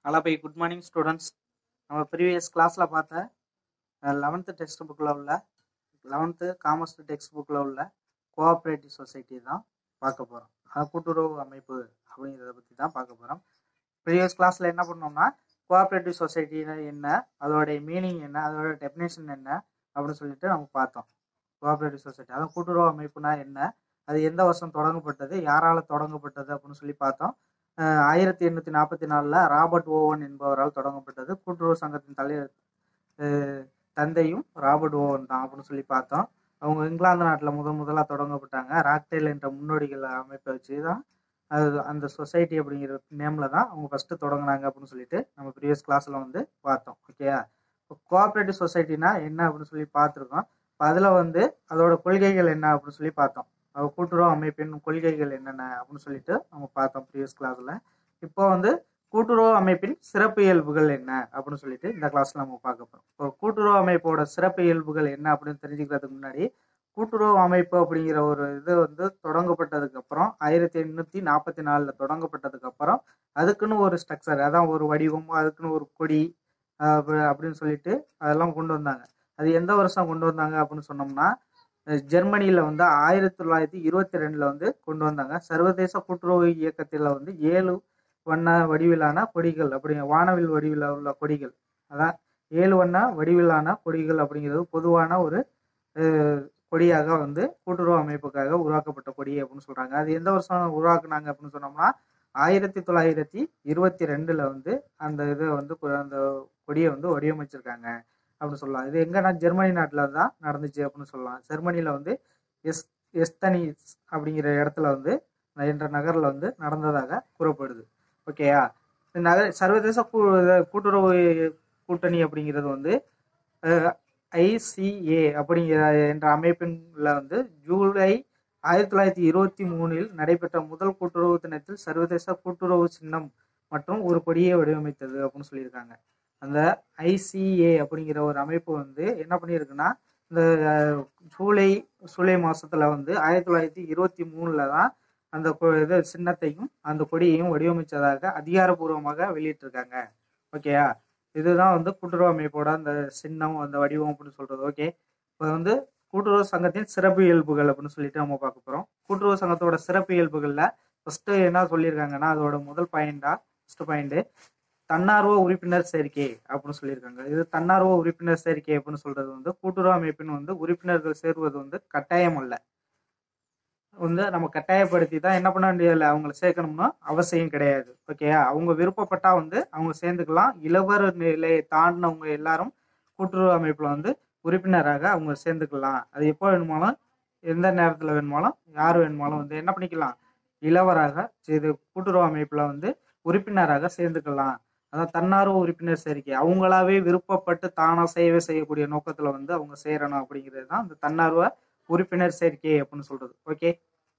hello bye good morning students நம்ம previous கிளாஸில் பார்த்த லெவன்த்து டெக்ஸ்ட் புக்கில் உள்ள லெவன்த்து காமர்ஸ் டெக்ஸ்ட் புக்கில் உள்ள கோஆப்ரேட்டிவ் சொசைட்டி தான் பார்க்க போகிறோம் அது கூட்டுறவு அமைப்பு அப்படிங்கிறத பற்றி தான் பார்க்க போகிறோம் ப்ரீவியஸ் கிளாஸில் என்ன பண்ணோம்னா கோஆப்ரேட்டிவ் சொசைட்டினா என்ன அதோடைய மீனிங் என்ன அதோட டெஃபினேஷன் என்ன அப்படின்னு சொல்லிட்டு நம்ம பார்த்தோம் கோஆப்ரேட்டிவ் சொசைட்டி அதான் கூட்டுறவு அமைப்புனா என்ன அது எந்த வருஷம் தொடங்கப்பட்டது யாரால் தொடங்கப்பட்டது அப்படின்னு சொல்லி பார்த்தோம் அஹ் ஆயிரத்தி எண்ணூற்றி நாற்பத்தி நாலில் ராபர்ட் ஓவன் என்பவரால் தொடங்கப்பட்டது கூட்டுறவு சங்கத்தின் தலை அஹ் தந்தையும் ராபர்ட் ஓவன் தான் அப்படின்னு சொல்லி பார்த்தோம் அவங்க இங்கிலாந்து நாட்டில் முதன் முதலாக தொடங்கப்பட்டாங்க ராக்டேல் என்ற முன்னோடிகள் அமைப்பை வச்சு தான் அது அந்த சொசைட்டி அப்படிங்கிற நேமில் தான் அவங்க ஃபஸ்ட்டு தொடங்கினாங்க அப்படின்னு சொல்லிட்டு நம்ம ப்ரீவியஸ் கிளாஸில் வந்து பார்த்தோம் ஓகேயா கோஆப்ரேட்டிவ் சொசைட்டினா என்ன அப்படின்னு சொல்லி பார்த்துருக்கோம் இப்போ அதில் வந்து அதோட கொள்கைகள் என்ன அப்படின்னு சொல்லி பார்த்தோம் அது கூட்டுறவு அமைப்பின் கொள்கைகள் என்னென்ன அப்படின்னு சொல்லிட்டு நம்ம பார்த்தோம் ப்ரீவியஸ் கிளாஸில் இப்போ வந்து கூட்டுறவு அமைப்பின் சிறப்பு இயல்புகள் என்ன அப்படின்னு சொல்லிட்டு இந்த கிளாஸ்ல நம்ம பார்க்க போகிறோம் இப்போ கூட்டுறவு அமைப்போட சிறப்பு இயல்புகள் என்ன அப்படின்னு தெரிஞ்சுக்கிறதுக்கு முன்னாடி கூட்டுறவு அமைப்பு அப்படிங்கிற ஒரு இது வந்து தொடங்கப்பட்டதுக்கு அப்புறம் ஆயிரத்தி எண்ணூற்றி நாற்பத்தி நாலில் தொடங்கப்பட்டதுக்கு அப்புறம் அதுக்குன்னு ஒரு ஸ்ட்ரக்சர் அதான் ஒரு வடிவம் அதுக்குன்னு ஒரு கொடி அஹ் அப்படி- அப்படின்னு சொல்லிட்டு அதெல்லாம் கொண்டு வந்தாங்க அது எந்த வருஷம் கொண்டு வந்தாங்க அப்படின்னு சொன்னோம்னா ஜெர்மனியில் வந்து ஆயிரத்தி தொள்ளாயிரத்தி இருபத்தி ரெண்டில் வந்து கொண்டு வந்தாங்க சர்வதேச கூட்டுறவு இயக்கத்தில் வந்து ஏழு வண்ண வடிவிலான கொடிகள் அப்படி வானவில் வடிவில் உள்ள கொடிகள் அதான் ஏழு வண்ண வடிவிலான கொடிகள் அப்படிங்கிறது பொதுவான ஒரு அஹ், கொடியாக வந்து கூட்டுறவு அமைப்புக்காக உருவாக்கப்பட்ட கொடி அப்படின்னு சொல்றாங்க அது எந்த வருஷம் உருவாக்குனாங்க அப்படின்னு சொன்னோம்னா ஆயிரத்தி தொள்ளாயிரத்தி இருபத்தி ரெண்டுல வந்து அந்த இதை வந்து கொ- அந்த கொடியை வந்து வடிவமைச்சிருக்காங்க அப்படின்னு சொல்லலாம் இது எங்கன்னா ஜெர்மனி நாட்டில் தான் நடந்துச்சு அப்படின்னு சொல்லலாம் ஜெர்மனியில் வந்து எஸ் எஸ்தனிஸ் அப்படிங்கிற இடத்துல வந்து என்ற நகரில் வந்து நடந்ததாக கூறப்படுது ஓகேயா இந்த நகர் சர்வதேச கூ- இது கூட்டுறவு கூட்டணி அப்படிங்கிறது வந்து ஐசிஏ அப்படிங்கிற என்ற அமைப்பின்ல வந்து ஜூலை ஆயிரத்தி தொள்ளாயிரத்தி இருபத்தி மூணில் நடைபெற்ற முதல் கூட்டுறவு தினத்தில் சர்வதேச கூட்டுறவு சின்னம் மற்றும் ஒரு கொடியை வடிவமைத்தது அப்படின்னு சொல்லியிருக்காங்க அந்த ஐசிஏ அப்படிங்கிற ஒரு அமைப்பு வந்து என்ன பண்ணியிருக்குன்னா இந்த அஹ், ஜூலை ஜூலை மாசத்துல வந்து ஆயிரத்தி தொள்ளாயிரத்தி இருபத்தி மூணுல தான் அந்த கொ- இது சின்னத்தையும் அந்த கொடியையும் வடிவமைச்சதாக அதிகாரப்பூர்வமாக வெளியிட்டிருக்காங்க ஓகேயா இதுதான் வந்து கூட்டுறவு அமைப்போட அந்த சின்னம் அந்த வடிவம் அப்படின்னு சொல்றது ஓகே இப்போ வந்து கூட்டுறவு சங்கத்தின் சிறப்பு இயல்புகள் அப்படின்னு சொல்லிட்டு நம்ம பார்க்க போறோம் கூட்டுறவு சங்கத்தோட சிறப்பு இயல்புகள்ல ஃபர்ஸ்ட் என்ன சொல்லியிருக்காங்கன்னா அதோட முதல் பாயிண்டா ஃபர்ஸ்ட் பாயிண்ட் தன்னார்வ உறுப்பினர் சேர்க்கை அப்படின்னு சொல்லியிருக்காங்க இது தன்னார்வ உறுப்பினர் சேர்க்கை அப்படின்னு சொல்றது வந்து கூட்டுறவு அமைப்பின் வந்து உறுப்பினர்கள் சேருவது வந்து கட்டாயம் அல்ல வந்து நம்ம கட்டாயப்படுத்தி தான் என்ன பண்ண வேண்டியதில்லை அவங்கள சேர்க்கணும்னா அவசியம் கிடையாது ஓகேயா அவங்க விருப்பப்பட்டா வந்து அவங்க சேர்ந்துக்கலாம் இளவர் நிலையை தாண்டினவங்க எல்லாரும் கூட்டுறவு அமைப்புல வந்து உறுப்பினராக அவங்க சேர்ந்துக்கலாம் அது எப்போ வேணுமாலும் எந்த நேரத்தில் வேணுமாலும் யார் வேணுமாலும் வந்து என்ன பண்ணிக்கலாம் இளவராக இது கூட்டுறவு அமைப்புல வந்து உறுப்பினராக சேர்ந்துக்கலாம் அதான் தன்னார்வ உறுப்பினர் சேர்க்கை அவங்களாவே விருப்பப்பட்டு தானா சேவை செய்யக்கூடிய நோக்கத்துல வந்து அவங்க சேரணும் அப்படிங்கிறது தான் இந்த தன்னார்வ உறுப்பினர் சேர்க்கை அப்படின்னு சொல்றது ஓகே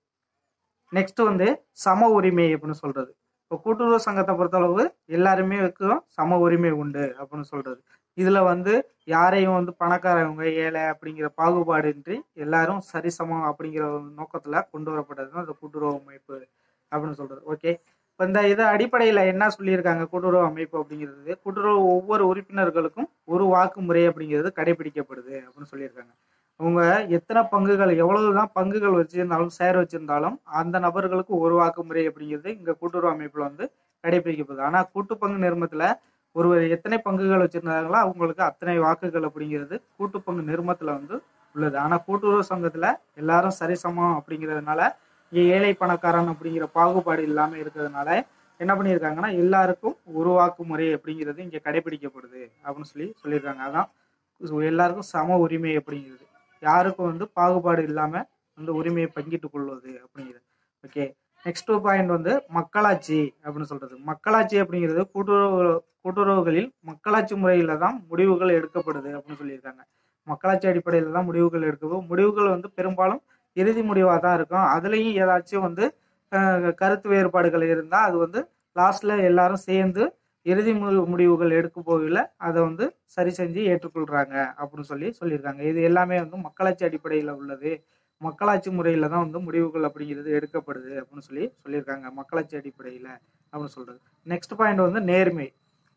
நெக்ஸ்ட் வந்து சம உரிமை அப்படின்னு சொல்றது இப்போ கூட்டுறவு சங்கத்தை பொறுத்தளவு எல்லாருமே இருக்கும் சம உரிமை உண்டு அப்படின்னு சொல்றது இதுல வந்து யாரையும் வந்து பணக்காரவங்க ஏழை அப்படிங்கிற பாகுபாடின்றி எல்லாரும் சரிசமம் அப்படிங்கிற ஒரு நோக்கத்துல கொண்டு வரப்பட்டது தான் இந்த கூட்டுறவு அமைப்பு அப்படின்னு சொல்றது ஓகே இப்போ இந்த இது அடிப்படையில் என்ன சொல்லியிருக்காங்க கூட்டுறவு அமைப்பு அப்படிங்கிறது கூட்டுறவு ஒவ்வொரு உறுப்பினர்களுக்கும் ஒரு வாக்கு முறை அப்படிங்கிறது கடைபிடிக்கப்படுது அப்படின்னு சொல்லியிருக்காங்க அவங்க எத்தனை பங்குகள் எவ்வளவுதான் பங்குகள் வச்சிருந்தாலும் ஷேர் வச்சிருந்தாலும் அந்த நபர்களுக்கு ஒரு வாக்கு முறை அப்படிங்கிறது இங்க கூட்டுறவு அமைப்புல வந்து கடைபிடிக்கப்படுது ஆனா கூட்டு பங்கு நிறுமத்துல ஒருவர் எத்தனை பங்குகள் வச்சிருந்தாங்களோ அவங்களுக்கு அத்தனை வாக்குகள் அப்படிங்கிறது கூட்டு பங்கு நிறுமத்துல வந்து உள்ளது ஆனா கூட்டுறவு சங்கத்துல எல்லாரும் சரிசமம் அப்படிங்கிறதுனால இங்க ஏழை பணக்காரன் அப்படிங்கிற பாகுபாடு இல்லாம இருக்கிறதுனால என்ன பண்ணியிருக்காங்கன்னா எல்லாருக்கும் ஒரு வாக்கு முறை அப்படிங்கிறது இங்க கடைபிடிக்கப்படுது அப்படின்னு சொல்லி சொல்லியிருக்காங்க அதான் எல்லாருக்கும் சம உரிமை அப்படிங்கிறது யாருக்கும் வந்து பாகுபாடு இல்லாம அந்த உரிமையை பங்கிட்டுக் கொள்வது அப்படிங்கிறது ஓகே நெக்ஸ்ட் பாயிண்ட் வந்து மக்களாட்சி அப்படின்னு சொல்றது மக்களாட்சி அப்படிங்கிறது கூட்டுறவு கூட்டுறவுகளில் மக்களாட்சி முறையில தான் முடிவுகள் எடுக்கப்படுது அப்படின்னு சொல்லியிருக்காங்க மக்களாட்சி அடிப்படையில தான் முடிவுகள் எடுக்கப்படும் முடிவுகள் வந்து பெரும்பாலும் இறுதி முடிவாக தான் இருக்கும் அதுலேயும் ஏதாச்சும் வந்து அஹ், கருத்து வேறுபாடுகள் இருந்தால் அது வந்து லாஸ்ட்ல எல்லாரும் சேர்ந்து இறுதி மு- முடிவுகள் எடுக்க போகல அதை வந்து சரி செஞ்சு ஏற்றுக்கொள்றாங்க அப்படின்னு சொல்லி சொல்லியிருக்காங்க இது எல்லாமே வந்து மக்களாட்சி அடிப்படையில் உள்ளது மக்களாட்சி முறையில தான் வந்து முடிவுகள் அப்படிங்கிறது எடுக்கப்படுது அப்படின்னு சொல்லி சொல்லியிருக்காங்க மக்களாட்சி அடிப்படையில் அப்படின்னு சொல்றது நெக்ஸ்ட் பாயிண்ட் வந்து நேர்மை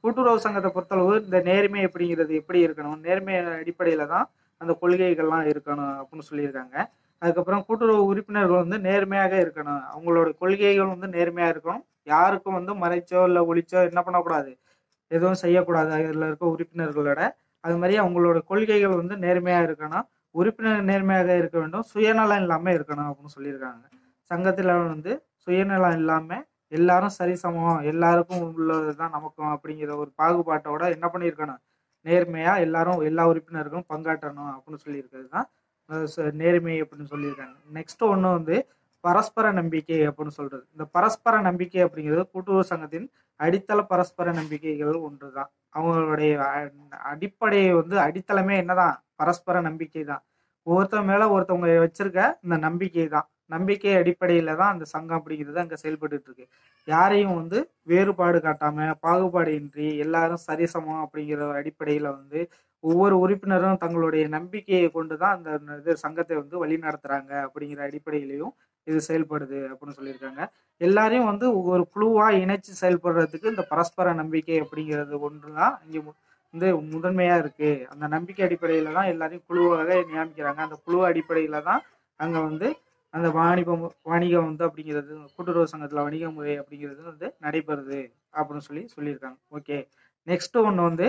கூட்டுறவு சங்கத்தை பொறுத்தளவு இந்த நேர்மை அப்படிங்கிறது எப்படி இருக்கணும் நேர்மை அடிப்படையில தான் அந்த கொள்கைகள்லாம் இருக்கணும் அப்படின்னு சொல்லியிருக்காங்க அதுக்கப்புறம் கூட்டுறவு உறுப்பினர்கள் வந்து நேர்மையாக இருக்கணும் அவங்களோட கொள்கைகள் வந்து நேர்மையா இருக்கணும் யாருக்கும் வந்து மறைச்சோ இல்லை ஒளிச்சோ என்ன பண்ணக்கூடாது எதுவும் செய்யக்கூடாது அதில் இருக்க உறுப்பினர்களோட அது மாதிரி அவங்களோட கொள்கைகள் வந்து நேர்மையா இருக்கணும் உறுப்பினர் நேர்மையாக இருக்க வேண்டும் சுயநலம் இல்லாம இருக்கணும் அப்படின்னு சொல்லியிருக்காங்க சங்கத்துல வந்து சுயநலம் இல்லாம எல்லாரும் சரிசமம் எல்லாருக்கும் உள்ளதுதான் நமக்கும் அப்படிங்கிற ஒரு பாகுபாட்டோட என்ன பண்ணியிருக்கணும் நேர்மையா எல்லாரும் எல்லா உறுப்பினர்களும் பங்காற்றணும் அப்படின்னு சொல்லியிருக்கிறது தான் அஹ் ச- நேர்மை அப்படின்னு சொல்லியிருக்காங்க நெக்ஸ்ட் ஒன்று வந்து பரஸ்பர நம்பிக்கை அப்படின்னு சொல்றது இந்த பரஸ்பர நம்பிக்கை அப்படிங்கிறது கூட்டுறவு சங்கத்தின் அடித்தள பரஸ்பர நம்பிக்கைகள் ஒன்றுதான் அவங்களுடைய அ- அடிப்படையை வந்து அடித்தளமே என்னதான் பரஸ்பர நம்பிக்கை தான் ஒருத்தர் மேல ஒருத்தவங்க வச்சிருக்க இந்த நம்பிக்கை தான் நம்பிக்கை அடிப்படையில தான் அந்த சங்கம் அப்படிங்கிறது அங்க செயல்பட்டு இருக்கு யாரையும் வந்து வேறுபாடு காட்டாம பாகுபாடு இன்றி எல்லாரும் சரிசமம் அப்படிங்கிற அடிப்படையில வந்து ஒவ்வொரு உறுப்பினரும் தங்களுடைய நம்பிக்கையை கொண்டு தான் அந்த இது சங்கத்தை வந்து வழி நடத்துறாங்க அப்படிங்கிற அடிப்படையிலையும் இது செயல்படுது அப்படின்னு சொல்லியிருக்காங்க எல்லாரையும் வந்து ஒரு குழுவா இணைச்சு செயல்படுறதுக்கு இந்த பரஸ்பர நம்பிக்கை அப்படிங்கிறது ஒன்று தான் இங்க மு- வந்து முதன்மையா இருக்கு அந்த நம்பிக்கை அடிப்படையில தான் எல்லாரையும் குழுவாக நியமிக்கிறாங்க அந்த குழு அடிப்படையில தான் அங்க வந்து அந்த வாணிபம் வணிகம் வந்து அப்படிங்கிறது கூட்டுறவு சங்கத்துல வணிக முறை அப்படிங்கிறது வந்து நடைபெறுது அப்படின்னு சொல்லி சொல்லியிருக்காங்க ஓகே நெக்ஸ்ட் ஒன்று வந்து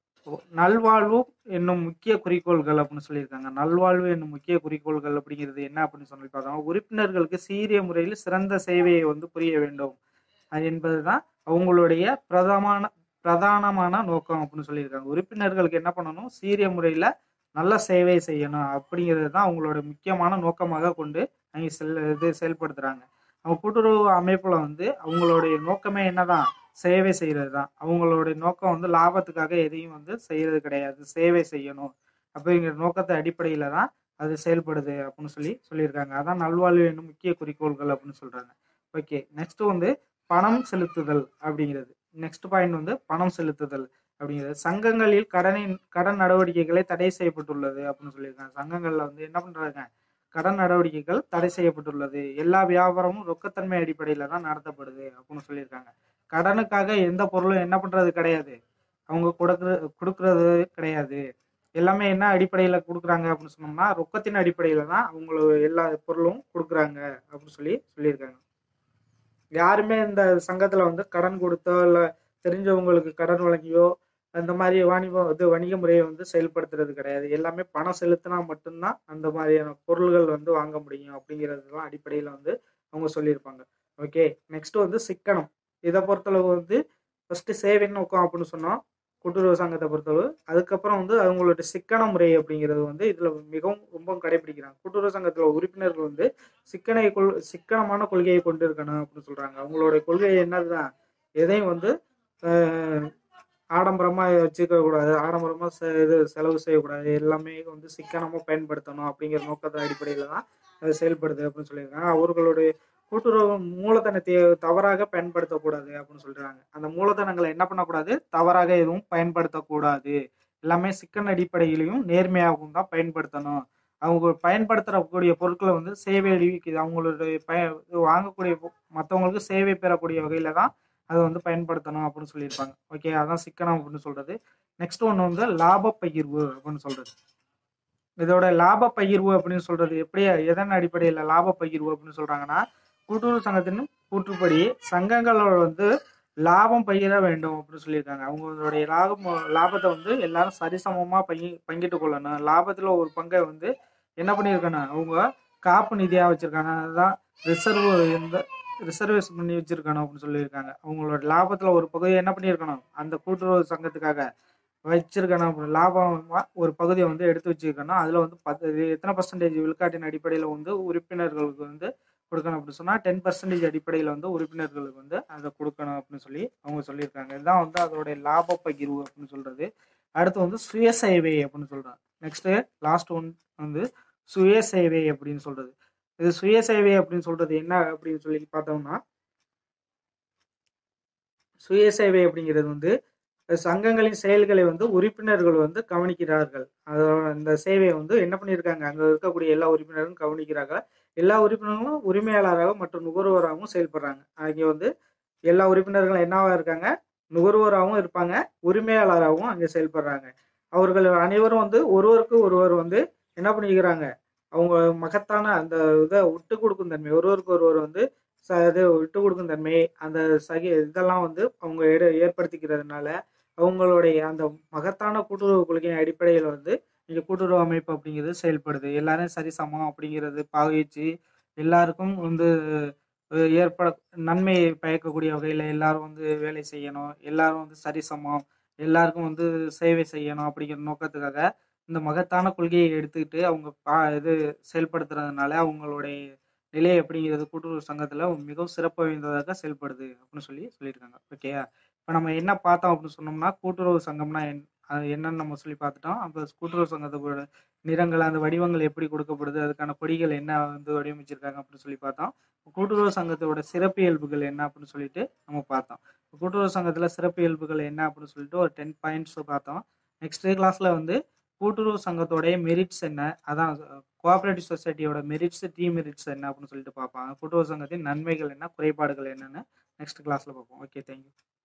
நல்வாழ்வு என்னும் முக்கிய குறிக்கோள்கள் அப்படின்னு சொல்லியிருக்காங்க நல்வாழ்வு என்னும் முக்கிய குறிக்கோள்கள் அப்படிங்கிறது என்ன அப்படின்னு சொல்லி பார்த்தோம் உறுப்பினர்களுக்கு சீரிய முறையில் சிறந்த சேவையை வந்து புரிய வேண்டும் அது என்பதுதான் அவங்களுடைய பிரதமான பிரதானமான நோக்கம் அப்படின்னு சொல்லியிருக்காங்க உறுப்பினர்களுக்கு என்ன பண்ணணும் சீரிய முறையில நல்ல சேவை செய்யணும் அப்படிங்கிறது தான் அவங்களோட முக்கியமான நோக்கமாக கொண்டு அவங்க செல் இது செயல்படுத்துறாங்க அவங்க கூட்டுறவு அமைப்புல வந்து அவங்களுடைய நோக்கமே என்னதான் சேவை செய்யறது தான் அவங்களுடைய நோக்கம் வந்து லாபத்துக்காக எதையும் வந்து செய்யறது கிடையாது சேவை செய்யணும் அப்படிங்கிற நோக்கத்தை அடிப்படையில தான் அது செயல்படுது அப்படின்னு சொல்லி சொல்லியிருக்காங்க அதான் நல்வாழ்வு என்னும் முக்கிய குறிக்கோள்கள் அப்படின்னு சொல்றாங்க ஓகே நெக்ஸ்ட் வந்து பணம் செலுத்துதல் அப்படிங்கிறது நெக்ஸ்ட் பாயிண்ட் வந்து பணம் செலுத்துதல் அப்படிங்கிறது சங்கங்களில் கடனின் கடன் நடவடிக்கைகளை தடை செய்யப்பட்டுள்ளது அப்படின்னு சொல்லியிருக்காங்க சங்கங்கள்ல வந்து என்ன பண்றாங்க கடன் நடவடிக்கைகள் தடை செய்யப்பட்டுள்ளது எல்லா வியாபாரமும் ரொக்கத்தன்மை அடிப்படையில தான் நடத்தப்படுது அப்படின்னு சொல்லியிருக்காங்க கடனுக்காக எந்த பொருளும் என்ன பண்றது கிடையாது அவங்க கொடுக்குற கொடுக்கறது கிடையாது எல்லாமே என்ன அடிப்படையில கொடுக்குறாங்க அப்படின்னு சொன்னோம்னா ரொக்கத்தின் அடிப்படையில தான் அவங்கள எல்லா பொருளும் கொடுக்குறாங்க அப்படின்னு சொல்லி சொல்லியிருக்காங்க யாருமே இந்த சங்கத்துல வந்து கடன் கொடுத்தோ இல்ல தெரிஞ்சவங்களுக்கு கடன் வழங்கியோ அந்த மாதிரி வாணிபம் இது வணிக முறையை வந்து செயல்படுத்துறது கிடையாது எல்லாமே பணம் செலுத்தினா மட்டும்தான் அந்த மாதிரியான பொருள்கள் வந்து வாங்க முடியும் அப்படிங்கிறதுலாம் அடிப்படையில் வந்து அவங்க சொல்லியிருப்பாங்க ஓகே நெக்ஸ்ட் வந்து சிக்கனம் இதை பொறுத்தளவு வந்து ஃபர்ஸ்ட் சேவை நோக்கம் அப்படின்னு சொன்னோம் கூட்டுறவு சங்கத்தை பொறுத்தளவு அதுக்கப்புறம் வந்து அவங்களோட சிக்கன முறை அப்படிங்கிறது வந்து இதுல மிகவும் ரொம்ப கடைபிடிக்கிறாங்க கூட்டுறவு சங்கத்துல உறுப்பினர்கள் வந்து சிக்கனை கொள் சிக்கனமான கொள்கையை கொண்டு இருக்கணும் அப்படின்னு சொல்றாங்க அவங்களோட கொள்கை என்னதுதான் எதையும் வந்து ஆஹ், ஆடம்பரமா வச்சுக்க கூடாது ஆடம்பரமா செ- இது செலவு செய்யக்கூடாது எல்லாமே வந்து சிக்கனமா பயன்படுத்தணும் அப்படிங்கிற நோக்கத்தின் அடிப்படையில தான் அது செயல்படுது அப்படின்னு சொல்லியிருக்காங்க அவர்களுடைய கூட்டுறவு மூலதனத்தை தவறாக பயன்படுத்தக்கூடாது அப்படின்னு சொல்றாங்க அந்த மூலதனங்களை என்ன பண்ணக்கூடாது தவறாக எதுவும் பயன்படுத்தக்கூடாது எல்லாமே சிக்கன அடிப்படையிலையும் நேர்மையாகவும் தான் பயன்படுத்தணும் அவங்க பயன்படுத்தக்கூடிய பொருட்களை வந்து சேவை அளிக்குது அவங்களுடைய பய இது வாங்கக்கூடிய மற்றவங்களுக்கு சேவை பெறக்கூடிய வகையில தான் அதை வந்து பயன்படுத்தணும் அப்படின்னு சொல்லியிருப்பாங்க ஓகே அதான் சிக்கனம் அப்படின்னு சொல்றது நெக்ஸ்ட் ஒன்று வந்து லாப பகிர்வு அப்படின்னு சொல்றது இதோட லாப பகிர்வு அப்படின்னு சொல்றது எப்படி எதன் அடிப்படையில் லாப பகிர்வு அப்படின்னு சொல்றாங்கன்னா கூட்டுறவு சங்கத்தின் கூற்றுப்படி சங்கங்களோட வந்து லாபம் பகிர வேண்டும் அப்படின்னு சொல்லியிருக்காங்க அவங்களுடைய லாபம் லாபத்தை வந்து எல்லாரும் சரிசமமா பங்கி பங்கிட்டு கொள்ளணும் லாபத்துல ஒரு பங்கை வந்து என்ன பண்ணியிருக்கணும் அவங்க காப்பு நிதியா வச்சிருக்காங்க அதுதான் ரிசர்வ் எந்த ரிசர்வேஷன் பண்ணி வச்சிருக்கணும் அப்படின்னு சொல்லியிருக்காங்க அவங்களோட லாபத்துல ஒரு பகுதியை என்ன பண்ணியிருக்கணும் அந்த கூட்டுறவு சங்கத்துக்காக வச்சிருக்கணும் அப்படி லாபமா ஒரு பகுதியை வந்து எடுத்து வச்சிருக்கணும் அதுல வந்து பத்து இது எத்தனை பர்சன்டேஜ் விழுக்காட்டின் அடிப்படையில வந்து உறுப்பினர்களுக்கு வந்து கொடுக்கணும் அப்படின்னு சொன்னா டென் பர்சன்டேஜ் அடிப்படையில வந்து உறுப்பினர்களுக்கு வந்து அதை கொடுக்கணும் அப்படின்னு சொல்லி அவங்க சொல்லியிருக்காங்க இதுதான் வந்து அதோடைய லாப பகிர்வு அப்படின்னு சொல்றது அடுத்து வந்து சுயசேவை அப்படின்னு சொல்றாங்க நெக்ஸ்ட் லாஸ்ட் ஒன் வந்து சுயசேவை அப்படின்னு சொல்றது இது சுயசேவை அப்படின்னு சொல்றது என்ன அப்படின்னு சொல்லி பார்த்தோம்னா சுயசேவை அப்படிங்கிறது வந்து சங்கங்களின் செயல்களை வந்து உறுப்பினர்கள் வந்து கவனிக்கிறார்கள் அதோட இந்த சேவையை வந்து என்ன பண்ணியிருக்காங்க அங்க இருக்கக்கூடிய எல்லா உறுப்பினரும் கவனிக்கிறாங்க எல்லா உறுப்பினர்களும் உரிமையாளராக மற்றும் நுகர்வோராகவும் செயல்படுறாங்க அங்கே வந்து எல்லா உறுப்பினர்களும் என்னவா இருக்காங்க நுகர்வோராகவும் இருப்பாங்க உரிமையாளராகவும் அங்கே செயல்படுறாங்க அவர்கள் அனைவரும் வந்து ஒருவருக்கு ஒருவர் வந்து என்ன பண்ணிக்கிறாங்க அவங்க மகத்தான அந்த இதை விட்டு கொடுக்கும் தன்மை ஒருவருக்கு ஒருவர் வந்து ச இது விட்டு கொடுக்கும் தன்மை அந்த சகி இதெல்லாம் வந்து அவங்க ஏ ஏற்படுத்திக்கிறதுனால அவங்களுடைய அந்த மகத்தான கூட்டுறவு கொள்கையின் அடிப்படையில் வந்து இங்கே கூட்டுறவு அமைப்பு அப்படிங்கிறது செயல்படுது எல்லாரும் சரிசமம் அப்படிங்கிறது பாவிச்சு எல்லாருக்கும் வந்து அஹ், ஏற்பட நன்மை பயக்கக்கூடிய வகையில் எல்லாரும் வந்து வேலை செய்யணும் எல்லாரும் வந்து சரிசமம் எல்லாருக்கும் வந்து சேவை செய்யணும் அப்படிங்கிற நோக்கத்துக்காக இந்த மகத்தான கொள்கையை எடுத்துக்கிட்டு அவங்க பா இது செயல்படுத்துறதுனால அவங்களுடைய நிலை அப்படிங்கிறது கூட்டுறவு சங்கத்தில் மிகவும் சிறப்பு வாய்ந்ததாக செயல்படுது அப்படின்னு சொல்லி சொல்லியிருக்காங்க ஓகேயா இப்போ நம்ம என்ன பார்த்தோம் அப்படின்னு சொன்னோம்னா கூட்டுறவு சங்கம்னா என் அது என்னன்னு நம்ம சொல்லி பார்த்துட்டோம் அப்போ கூட்டுறவு சங்கத்தோட நிறங்கள் அந்த வடிவங்கள் எப்படி கொடுக்கப்படுது அதுக்கான கொடிகள் என்ன வந்து வடிவமைச்சிருக்காங்க அப்படின்னு சொல்லி பார்த்தோம் கூட்டுறவு சங்கத்தோட சிறப்பியல்புகள் என்ன அப்படின்னு சொல்லிட்டு நம்ம பார்த்தோம் கூட்டுறவு சங்கத்தில் சிறப்பியல்புகள் என்ன அப்படின்னு சொல்லிட்டு ஒரு டென் பாயிண்ட்ஸ் பார்த்தோம் நெக்ஸ்ட் கிளாஸில் வந்து கூட்டுறவு சங்கத்தோடைய மெரிட்ஸ் என்ன அதான் கோஆபரேட்டிவ் சொசைட்டியோட மெரிட்ஸ் டீ மெரிட்ஸ் என்ன அப்படின்னு சொல்லிட்டு பார்ப்பாங்க கூட்டுறவு சங்கத்தின் நன்மைகள் என்ன குறைபாடுகள் என்னன்னு நெக்ஸ்ட் கிளாஸில் பார்ப்போம் ஓகே தேங்க்யூ